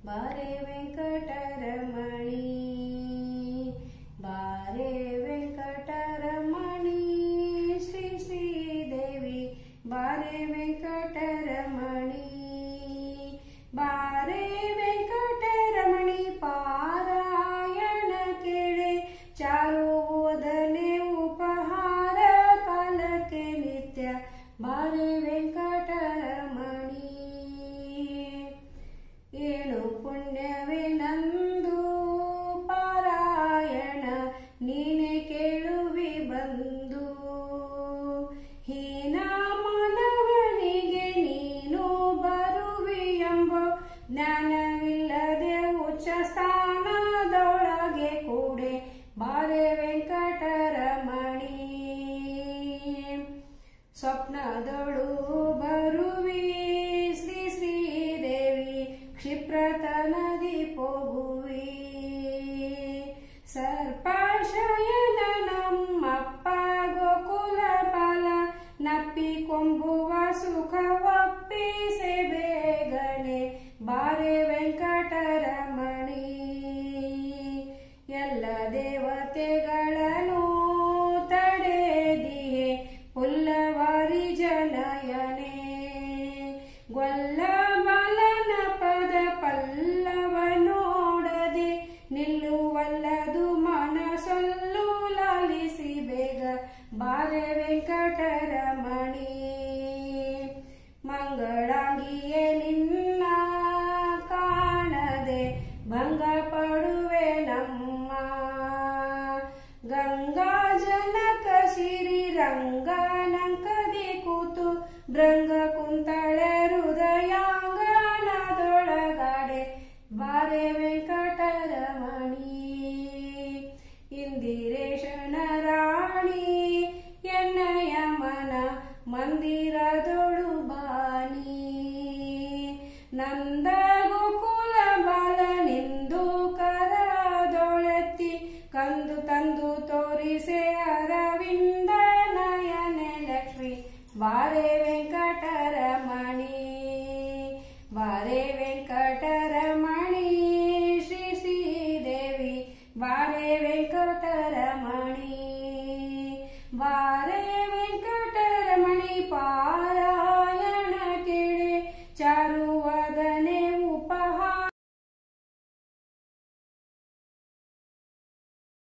ಬಾರೆ ವೆಂಕಟರಮಣಿ ಬಾರೆ ವೆಂಕಟರಮಣಿ ಶ್ರೀ ಶ್ರೀದೇವಿ ಬಾರೆ ವೆಂಕಟರಮಣಿ ಬಾರೆ ವೆಂಕಟರಮಣಿ ಪಾರಾಯಣ ಕೇಳೆ ಚಾರು ಓದನೆ ಉಪಹಾರ ಕಾಲಕ್ಕೆ ನಿತ್ಯ ಬಾರೆ ವೆಂಕಟರಮಣಿ ಏಳು ಪುಣ್ಯವೇ ನಂದು ಪಾರಾಯಣ ನೀನೆ ಕೇಳುವಿ ಬಂದು ಹೀನ ಮಾನವನಿಗೆ ನೀನು ಬರುವಿ ಎಂಬ ಜ್ಞಾನವಿಲ್ಲದೆ ಉಚ್ಚ ಸ್ಥಾನದೊಳಗೆ ಕೂಡೆ ಬಾರೆ ವೆಂಕಟರಮಣಿ ಸ್ವಪ್ನದೊಳು ಬರುವಿ ಶ್ರೀ ಶ್ರೀದೇವಿ ಕ್ಷಿಪ್ರತನದಿ ಪೋಗುವಿ ಸರ್ಪಶಯನ ನಮ್ಮಪ್ಪ ಗೋಕುಲ ಬಾಲ ನಪ್ಪಿ ಕೊಂಬುವ ಸುಖವಪ್ಪಿಸೆ ಬೇಗನೆ ಬಾರೆ ವೆಂಕಟರಮಣಿ ಎಲ್ಲ ದೇವತೆಗಳನ್ನು ತಡೆದಿಯೇ ಪುಲ್ಲವಾರಿ ಜನಯನೆ ಗೊಲ್ಲ ಬಾಲನ ಪದ ಪಲ್ಲವ ನೋಡದೆ ನಿಲ್ಲುವಲ್ಲದು ಮನಸೊಲ್ಲು ಲಾಲಿಸಿ ಬೇಗ ಬಾರೆ ವೆಂಕಟರಮಣಿ ಮಂಗಳಾಂಗಿಯೇ ನಿನ್ನ ಕಾಣದೆ ಭಂಗ ಪಡುವೆ ನಮ್ಮ ಗಂಗಾ ಜನಕ ರಂಗನಂಕದಿ ಕೂತು ಭೃಂಗ ಕುಂತಳೆ ಹೃದಯಾಂಗನದೊಳಗಡೆ ಬಾರೆ ವೆಂಕಟರಮಣಿ ಇಂದಿರೇಶನ ರಾಣಿ ಎನ್ನಯ ಮನ ಮಂದಿರದೊಳು ಬಾನಿ ನಂದ ಗೋಕುಲ ಬಾಲನೆಂದು ಕರದೊಳೆತ್ತಿ ಕಂದು ತಂದು ತೋರಿಸೆ ಅರವಿಂದ ನಯನೆ ಲಕ್ಷ್ಮಿ ಬಾರೆ